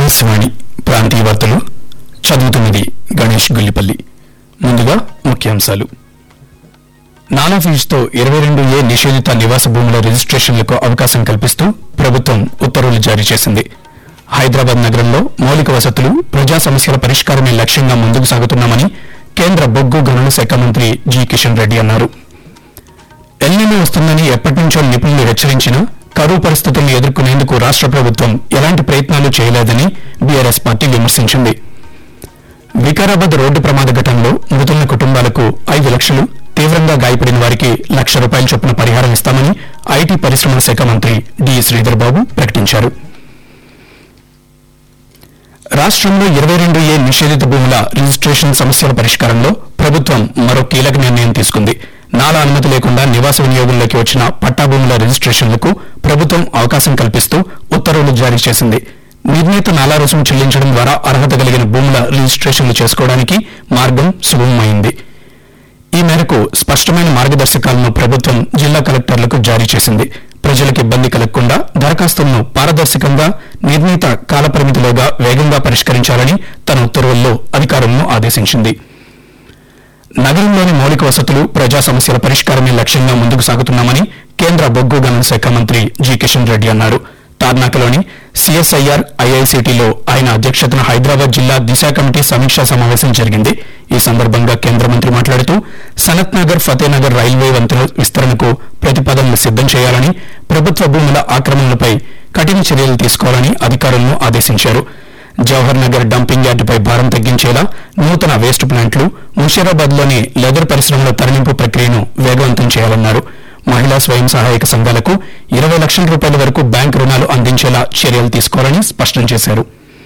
ఆకాశవాణి ప్రాంతీయ వార్తలు చదువుతున్నది గణేష్ గుల్లిపల్లి ముందుగా ముఖ్యాంశాలు నానా ఫీజుతో ఇరవై రెండు ఏ నిషేధిత నివాస భూముల రిజిస్ట్రేషన్లకు అవకాశం కల్పిస్తూ ప్రభుత్వం ఉత్తర్వులు జారీ చేసింది హైదరాబాద్ నగరంలో మౌలిక వసతులు ప్రజా సమస్యల పరిష్కారమే లక్ష్యంగా ముందుకు సాగుతున్నామని కేంద్ర బొగ్గు గనుల శాఖ మంత్రి జి కిషన్ రెడ్డి అన్నారు ఎల్నినో వస్తుందని ఎప్పటి నుంచో నిపుణులు హెచ్చరించినా కరువు పరిస్థితులను ఎదుర్కొనేందుకు రాష్ట్ర ప్రభుత్వం ఎలాంటి ప్రయత్నాలు చేయలేదని బీఆర్ఎస్ పార్టీ విమర్శించింది వికారాబాద్ రోడ్డు ప్రమాద ఘటనలో మృతుల కుటుంబాలకు ఐదు లక్షలు తీవ్రంగా గాయపడిన వారికి లక్ష రూపాయల చొప్పున పరిహారం ఇస్తామని ఐటీ పరిశ్రమల శాఖ మంత్రి డి శ్రీధర్ బాబు ప్రకటించారు రాష్ట్రంలో ఇరవై రెండు ఏ నిషేధిత భూముల రిజిస్ట్రేషన్ సమస్యల పరిష్కారంలో ప్రభుత్వం మరో కీలక నిర్ణయం తీసుకుంది నాలా అనుమతి లేకుండా నివాస వినియోగంలోకి వచ్చిన పట్టా భూముల రిజిస్ట్రేషన్లకు ప్రభుత్వం అవకాశం కల్పిస్తూ ఉత్తర్వులు జారీ చేసింది నిర్ణీత నాలా రుసుము చెల్లించడం ద్వారా అర్హత కలిగిన భూముల రిజిస్ట్రేషన్లు చేసుకోవడానికి మార్గం సుగమమైంది ఈ మేరకు స్పష్టమైన మార్గదర్శకాలను ప్రభుత్వం జిల్లా కలెక్టర్లకు జారీ చేసింది ప్రజలకు ఇబ్బంది కలగకుండా దరఖాస్తులను పారదర్శకంగా నిర్ణీత కాలపరిమితిలోగా వేగంగా పరిష్కరించాలని తన ఉత్తర్వుల్లో అధికారులను ఆదేశించింది నగరంలోని మౌలిక వసతులు ప్రజా సమస్యల పరిష్కారమే లక్ష్యంగా ముందుకు సాగుతున్నామని కేంద్ర బొగ్గు గనుల శాఖ మంత్రి జి కిషన్ రెడ్డి అన్నారు తార్నాకలోని సిఎస్ఐఆర్ ఐఐసిటిలో ఆయన అధ్యక్షతన హైదరాబాద్ జిల్లా దిశ కమిటీ సమీక్షా సమావేశం జరిగింది ఈ సందర్భంగా కేంద్ర మంత్రి మాట్లాడుతూ సనత్ నగర్ ఫతేనగర్ రైల్వే వంతెన విస్తరణకు ప్రతిపాదనలు సిద్దం చేయాలని ప్రభుత్వ భూముల ఆక్రమణలపై కఠిన చర్యలు తీసుకోవాలని అధికారులను ఆదేశించారు జవహర్ నగర్ డంపింగ్ యార్డుపై భారం తగ్గించేలా నూతన వేస్ట్ ప్లాంట్లు ముషీరాబాద్ లోని లెదర్ పరిశ్రమల తరలింపు ప్రక్రియను వేగవంతం చేయాలన్నారు మహిళా స్వయం సహాయక సంఘాలకు ఇరవై లక్షల రూపాయల వరకు బ్యాంకు రుణాలు అందించేలా చర్యలు తీసుకోవాలని స్పష్టం చేశారు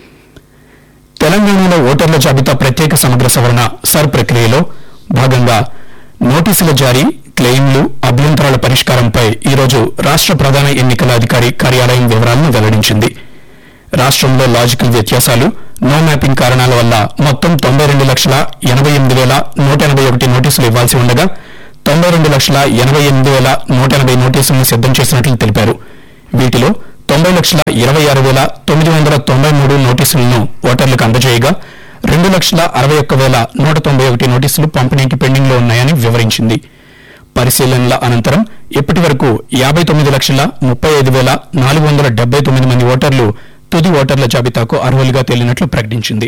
తెలంగాణలో ఓటర్ల జాబితా ప్రత్యేక సమగ్ర సవరణ సర్ ప్రక్రియలో భాగంగా నోటీసుల జారీ క్లెయిమ్లు అభ్యంతరాల పరిష్కారంపై ఈరోజు రాష్ట్ర ప్రధాన ఎన్నికల అధికారి కార్యాలయం వివరాలను వెల్లడించింది రాష్ట్రంలో లాజికల్ వ్యత్యాసాలు నో మ్యాపింగ్ కారణాల వల్ల మొత్తం తొంభై రెండు లక్షల ఎనభై ఎనిమిది వేల నూట ఎనభై ఒకటి నోటీసులు ఇవ్వాల్సి ఉండగా తొంభై రెండు లక్షల ఎనభై ఎనిమిది వేల నూట ఎనభై నోటీసులను సిద్దం చేసినట్లు తెలిపారు వీటిలో తొంభై లక్షల ఇరవై ఆరు వేల తొమ్మిది వందల తొంభై మూడు నోటీసులను ఓటర్లకు అందజేయగా రెండు లక్షల అరవై ఒక్క వేల నూట తొంభై ఒకటి నోటీసులు పంపిణీకి పెండింగ్ లో ఉన్నాయని వివరించింది పరిశీలనల అనంతరం ఇప్పటి వరకు యాభై తొమ్మిది లక్షల ముప్పై ఐదు వేల నాలుగు వందల డెబ్బై తొమ్మిది మంది ఓటర్లు తుది ఓటర్ల జాబితాకు అర్హులుగా తేలినట్లు ప్రకటించింది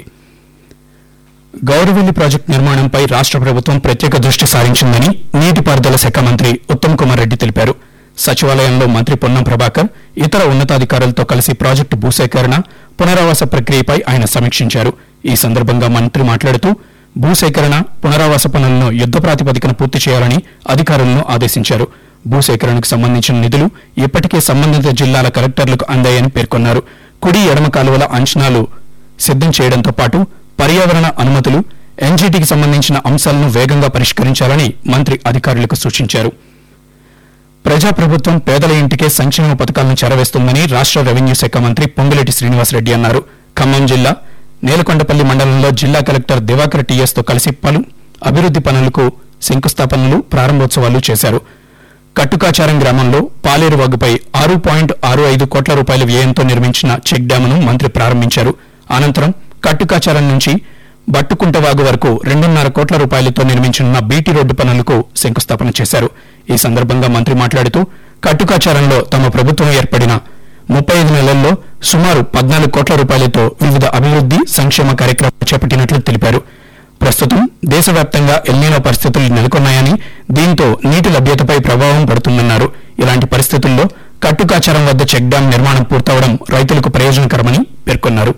గౌరవెల్లి ప్రాజెక్టు నిర్మాణంపై రాష్ట్ర ప్రభుత్వం ప్రత్యేక దృష్టి సారించిందని నీటిపారుదల శాఖ మంత్రి ఉత్తమ్ కుమార్ రెడ్డి తెలిపారు సచివాలయంలో మంత్రి పొన్నం ప్రభాకర్ ఇతర ఉన్నతాధికారులతో కలిసి ప్రాజెక్టు భూసేకరణ పునరావాస ప్రక్రియపై ఆయన సమీక్షించారు ఈ సందర్భంగా మంత్రి మాట్లాడుతూ భూసేకరణ పునరావాస పనులను యుద్ద ప్రాతిపదికన పూర్తి చేయాలని అధికారులను ఆదేశించారు భూసేకరణకు సంబంధించిన నిధులు ఇప్పటికే సంబంధిత జిల్లాల కలెక్టర్లకు అందాయని పేర్కొన్నారు కుడి ఎడమ కాలువల అంచనాలు సిద్దం చేయడంతో పాటు పర్యావరణ అనుమతులు ఎన్జీటీకి సంబంధించిన అంశాలను వేగంగా పరిష్కరించాలని మంత్రి అధికారులకు సూచించారు ప్రజాప్రభుత్వం పేదల ఇంటికే సంక్షేమ పథకాలను చేరవేస్తుందని రాష్ట్ర రెవెన్యూ శాఖ మంత్రి పొంగులేటి శ్రీనివాసరెడ్డి అన్నారు ఖమ్మం జిల్లా నేలకొండపల్లి మండలంలో జిల్లా కలెక్టర్ దివాకర్ టీఎస్ తో కలిసి పలు అభివృద్ది పనులకు శంకుస్థాపనలు ప్రారంభోత్సవాలు చేశారు కట్టుకాచారం గ్రామంలో పాలేరు వాగుపై ఆరు పాయింట్ ఆరు ఐదు కోట్ల రూపాయల వ్యయంతో నిర్మించిన చెక్ డ్యామును మంత్రి ప్రారంభించారు అనంతరం కట్టుకాచారం నుంచి బట్టుకుంట వాగు వరకు రెండున్నర కోట్ల రూపాయలతో నిర్మించనున్న బీటీ రోడ్డు పనులకు శంకుస్థాపన చేశారు ఈ సందర్భంగా మంత్రి మాట్లాడుతూ కట్టుకాచారంలో తమ ప్రభుత్వం ఏర్పడిన ముప్పై ఐదు నెలల్లో సుమారు పద్నాలుగు కోట్ల రూపాయలతో వివిధ అభివృద్ది సంక్షేమ కార్యక్రమాలు చేపట్టినట్లు తెలిపారు ప్రస్తుతం దేశవ్యాప్తంగా ఎల్నీనో పరిస్థితులు నెలకొన్నాయని దీంతో నీటి లభ్యతపై ప్రభావం పడుతుందన్నారు ఇలాంటి పరిస్థితుల్లో కట్టుకాచారం వద్ద చెక్ డ్యాం నిర్మాణం పూర్తవడం రైతులకు ప్రయోజనకరమని పేర్కొన్నారు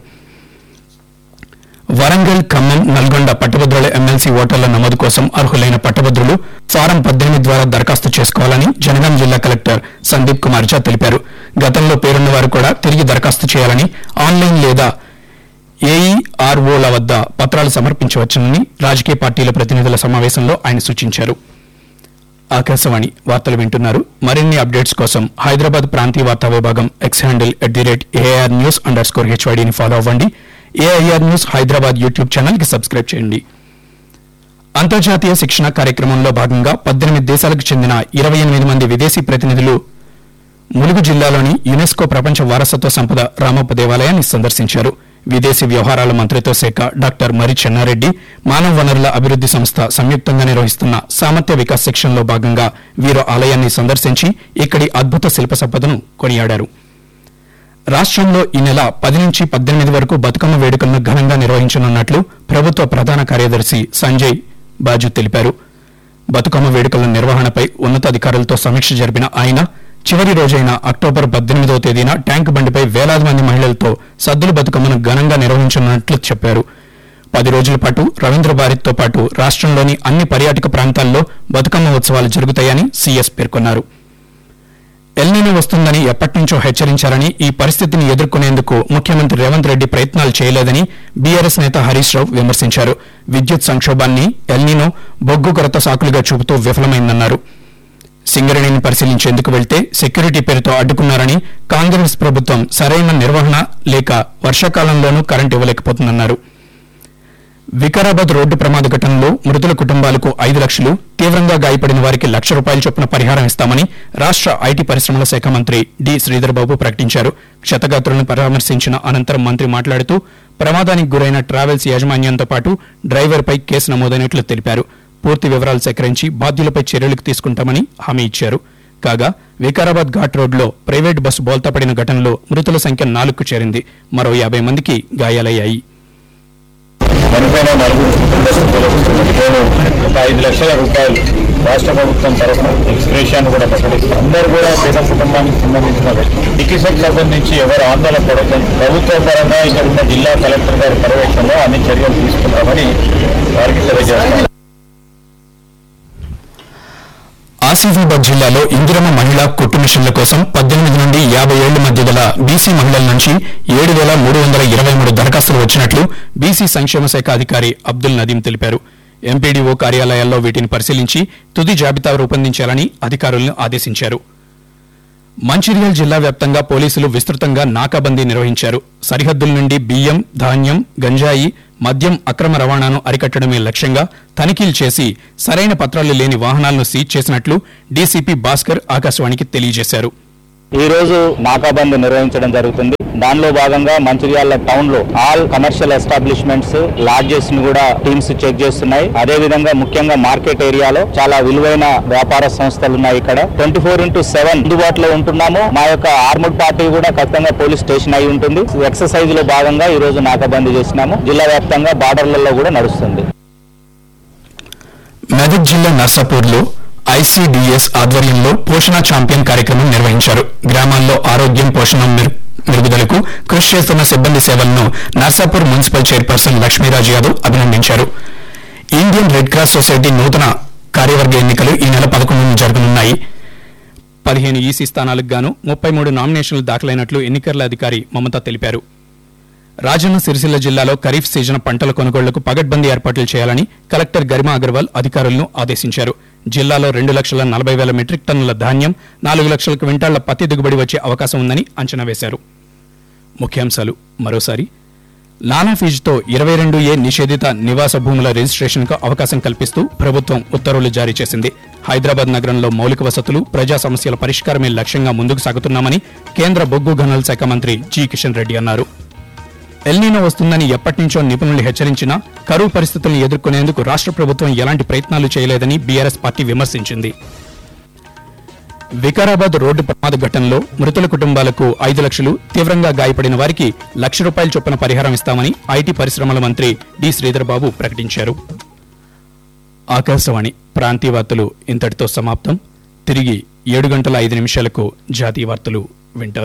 వరంగల్ ఖమ్మం నల్గొండ పట్టభద్రుల ఎమ్మెల్సీ ఓటర్ల నమోదు కోసం అర్హులైన పట్టభద్రులు ఫారం పద్దెనిమిది ద్వారా దరఖాస్తు చేసుకోవాలని జనగాం జిల్లా కలెక్టర్ సందీప్ కుమార్ ఝా తెలిపారు గతంలో పేరున్న వారు కూడా తిరిగి దరఖాస్తు చేయాలని ఆన్లైన్ లేదా ఏఈఆర్ఓల వద్ద పత్రాలు సమర్పించవచ్చునని రాజకీయ పార్టీల ప్రతినిధుల సమావేశంలో ఆయన సూచించారు ఆకాశవాణి వార్తలు వింటున్నారు మరిన్ని అప్డేట్స్ కోసం హైదరాబాద్ ప్రాంతీయ వార్తా విభాగం X handle at the rate AR news underscore హెచ్వైడీని ఫాలో అవ్వండి AIR news Hyderabad YouTube channel కి సబ్స్క్రైబ్ చేయండి అంతర్జాతీయ శిక్షణ కార్యక్రమంలో భాగంగా పద్దెనిమిది దేశాలకు చెందిన ఇరవై ఎనిమిది మంది విదేశీ ప్రతినిధులు ములుగు జిల్లాలోని యునెస్కో ప్రపంచ వారసత్వ సంపద రామప్ప దేవాలయాన్ని సందర్శించారు విదేశీ వ్యవహారాల మంత్రిత్వ శాఖ డాక్టర్ మరి చెన్నారెడ్డి మానవ వనరుల అభివృద్ది సంస్థ సంయుక్తంగా నిర్వహిస్తున్న సామర్థ్య వికాస్ సెక్షన్లో భాగంగా వీరు ఆలయాన్ని సందర్శించి ఇక్కడి అద్భుత శిల్ప సంపదను కొనియాడారు రాష్ట్రంలో ఈ నెల పది నుంచి పద్దెనిమిది వరకు బతుకమ్మ వేడుకలను ఘనంగా నిర్వహించనున్నట్లు ప్రభుత్వ ప్రధాన కార్యదర్శి సంజయ్ బాజు తెలిపారు బతుకమ్మ వేడుకల నిర్వహణపై ఉన్నతాధికారులతో సమీక్ష జరిపిన ఆయన చివరి రోజైన అక్టోబర్ పద్దెనిమిదవ తేదీన ట్యాంక్ బండిపై వేలాది మంది మహిళలతో సద్దుల బతుకమ్మను ఘనంగా నిర్వహించనున్నట్లు చెప్పారు పది రోజుల పాటు రవీంద్ర భారత్తో పాటు రాష్ట్రంలోని అన్ని పర్యాటక ప్రాంతాల్లో బతుకమ్మ ఉత్సవాలు జరుగుతాయని సీఎస్ పేర్కొన్నారు ఎల్నినో వస్తుందని ఎప్పటినుంచో హెచ్చరించారని ఈ పరిస్థితిని ఎదుర్కొనేందుకు ముఖ్యమంత్రి రేవంత్ రెడ్డి ప్రయత్నాలు చేయలేదని బీఆర్ఎస్ నేత హరీష్ రావు విమర్శించారు విద్యుత్ సంక్షోభాన్ని ఎల్నినో బొగ్గు కొరత సాకులుగా చూపుతూ విఫలమైందన్నారు సింగరేణిని పరిశీలించేందుకు వెళ్తే సెక్యూరిటీ పేరుతో అడ్డుకున్నారని కాంగ్రెస్ ప్రభుత్వం సరైన నిర్వహణ లేక వర్షాకాలంలోనూ కరెంట్ ఇవ్వలేకపోతుందన్నారు వికారాబాద్ రోడ్డు ప్రమాద ఘటనలో మృతుల కుటుంబాలకు ఐదు లక్షలు తీవ్రంగా గాయపడిన వారికి లక్ష రూపాయల చొప్పున పరిహారం ఇస్తామని రాష్ట్ర ఐటీ పరిశ్రమల శాఖ మంత్రి డి శ్రీధర్బాబు ప్రకటించారు క్షతగాత్రులను పరామర్శించిన అనంతరం మంత్రి మాట్లాడుతూ ప్రమాదానికి గురైన ట్రావెల్స్ యాజమాన్యంతో పాటు డ్రైవర్పై కేసు నమోదైనట్లు తెలిపారు పూర్తి వివరాలు సేకరించి బాధ్యులపై చర్యలకు తీసుకుంటామని హామీ ఇచ్చారు కాగా వికారాబాద్ ఘాట్ రోడ్లో ప్రైవేట్ బస్సు బోల్తా పడిన ఘటనలో మృతుల సంఖ్య నాలుగుకు చేరింది మరో యాభై మందికి గాయాలయ్యాయి చనిపోయిన నలుగురు కుటుంబ సభ్యులకు నేను ఒక ఐదు లక్షల రూపాయలు రాష్ట్ర ప్రభుత్వం తరఫున ఎక్స్ప్రెషన్ కూడా ప్రకటిస్తాం అందరూ కూడా పేద కుటుంబానికి సంబంధించిన వ్యక్తులు. చికిత్సకు సంబంధించి ఎవరు ఆందోళన పడకండి ప్రభుత్వ పరంగా ఇక్కడ ఉన్న జిల్లా కలెక్టర్ గారి పర్యవేక్షణలో అన్ని చర్యలు తీసుకుంటామని వారికి తెలియజేస్తాం ఆసిఫాబాద్ జిల్లాలో ఇందిరమ్మ మహిళా కుట్టు మిషన్ల కోసం పద్దెనిమిది నుండి యాభై ఏళ్ల మధ్య గల బీసీ మహిళల నుంచి ఏడు వేల మూడు వందల ఇరవై మూడు దరఖాస్తులు వచ్చినట్లు బీసీ సంక్షేమ శాఖ అధికారి అబ్దుల్ నదీం తెలిపారు ఎంపీడీఓ కార్యాలయాల్లో వీటిని పరిశీలించి తుది జాబితా రూపొందించాలని అధికారులను ఆదేశించారు మంచిర్యాల జిల్లా వ్యాప్తంగా పోలీసులు విస్తృతంగా నాకాబందీ నిర్వహించారు సరిహద్దుల నుండి బియ్యం ధాన్యం గంజాయి మద్యం అక్రమ రవాణాను అరికట్టడమే లక్ష్యంగా తనిఖీలు చేసి సరైన పత్రాలు లేని వాహనాలను సీజ్ చేసినట్లు డీసీపీ భాస్కర్ ఆకాశవాణికి తెలియజేశారు ఈ రోజు నాకాబంద్ నిర్వహించడం జరుగుతుంది దానిలో భాగంగా మంచిర్యాల టౌన్ లో ఆల్ కమర్షియల్ ఎస్టాబ్లిష్మెంట్స్ లాడ్జెస్ ని కూడా టీమ్స్ చెక్ చేస్తున్నాయి అదే విధంగా ముఖ్యంగా మార్కెట్ ఏరియాలో చాలా విలువైన వ్యాపార సంస్థలు ఉన్నాయి ఇక్కడ ట్వంటీ ఫోర్ ఇంటూ సెవెన్ అందుబాటులో ఉంటున్నాము మా యొక్క ఆర్ముడ్ పార్టీ కూడా ఖచ్చితంగా పోలీస్ స్టేషన్ అయి ఉంటుంది ఎక్సర్సైజ్ లో భాగంగా ఈ రోజు నాకాబందీ చేసినాము జిల్లా వ్యాప్తంగా బార్డర్లలో కూడా నడుస్తుంది మెదక్ జిల్లా నర్సాపూర్లో ఐసీడీఎస్ ఆధ్వర్యంలో పోషణ ఛాంపియన్ కార్యక్రమం నిర్వహించారు గ్రామాల్లో ఆరోగ్యం పోషణ మెరు- మెరుగుదలకు కృషి చేస్తున్న సిబ్బంది సేవలను నర్సాపూర్ మున్సిపల్ చైర్పర్సన్ లక్ష్మీరాజు యాదవ్ అభినందించారు ఇండియన్ రెడ్ క్రాస్ సొసైటీ నూతన కార్యవర్గ ఎన్నికలు ఈ నెల పదకొండున జరగనున్నాయి పదిహేను ఈసీ స్థానాలకు గాను ముప్పై మూడు నామినేషన్లు దాఖలైనట్లు ఎన్నికల అధికారి మమత తెలిపారు రాజన్న సిరిసిల్ల జిల్లాలో ఖరీఫ్ సీజన్ పంటల కొనుగోళ్లకు పగడ్బందీ ఏర్పాట్లు చేయాలని కలెక్టర్ గరిమా అగర్వాల్ అధికారులను ఆదేశించారు జిల్లాలో రెండు లక్షల నలభై వేల మెట్రిక్ టన్నుల ధాన్యం నాలుగు లక్షల క్వింటాళ్ల పత్తి దిగుబడి వచ్చే అవకాశం ఉందని అంచనా వేశారు ముఖ్యాంశాలు మరోసారి నానా ఫీజుతో ఇరవై రెండు ఏ నిషేధిత నివాస భూముల రిజిస్ట్రేషన్కు అవకాశం కల్పిస్తూ ప్రభుత్వం ఉత్తర్వులు జారీ చేసింది హైదరాబాద్ నగరంలో మౌలిక వసతులు ప్రజా సమస్యల పరిష్కారమే లక్ష్యంగా ముందుకు సాగుతున్నామని కేంద్ర బొగ్గు గనుల శాఖ మంత్రి జి కిషన్ రెడ్డి అన్నారు ఎల్నీనో వస్తుందని ఎప్పటినుంచో నిపుణులు హెచ్చరించినా కరువు పరిస్థితులను ఎదుర్కొనేందుకు రాష్ట్ర ప్రభుత్వం ఎలాంటి ప్రయత్నాలు చేయలేదని బీఆర్ఎస్ పార్టీ విమర్శించింది వికారాబాద్ రోడ్డు ప్రమాద ఘటనలో మృతుల కుటుంబాలకు ఐదు లక్షలు తీవ్రంగా గాయపడిన వారికి లక్ష రూపాయల చొప్పున పరిహారం ఇస్తామని ఐటీ పరిశ్రమల మంత్రి డి శ్రీధర్ బాబు ప్రకటించారు ఆకాశవాణి ప్రాంతీయ వార్తలు ఇంతటితో సమాప్తం తిరిగి ఏడు గంటల ఐదు నిమిషాలకు జాతీయ వార్తలు వింటారు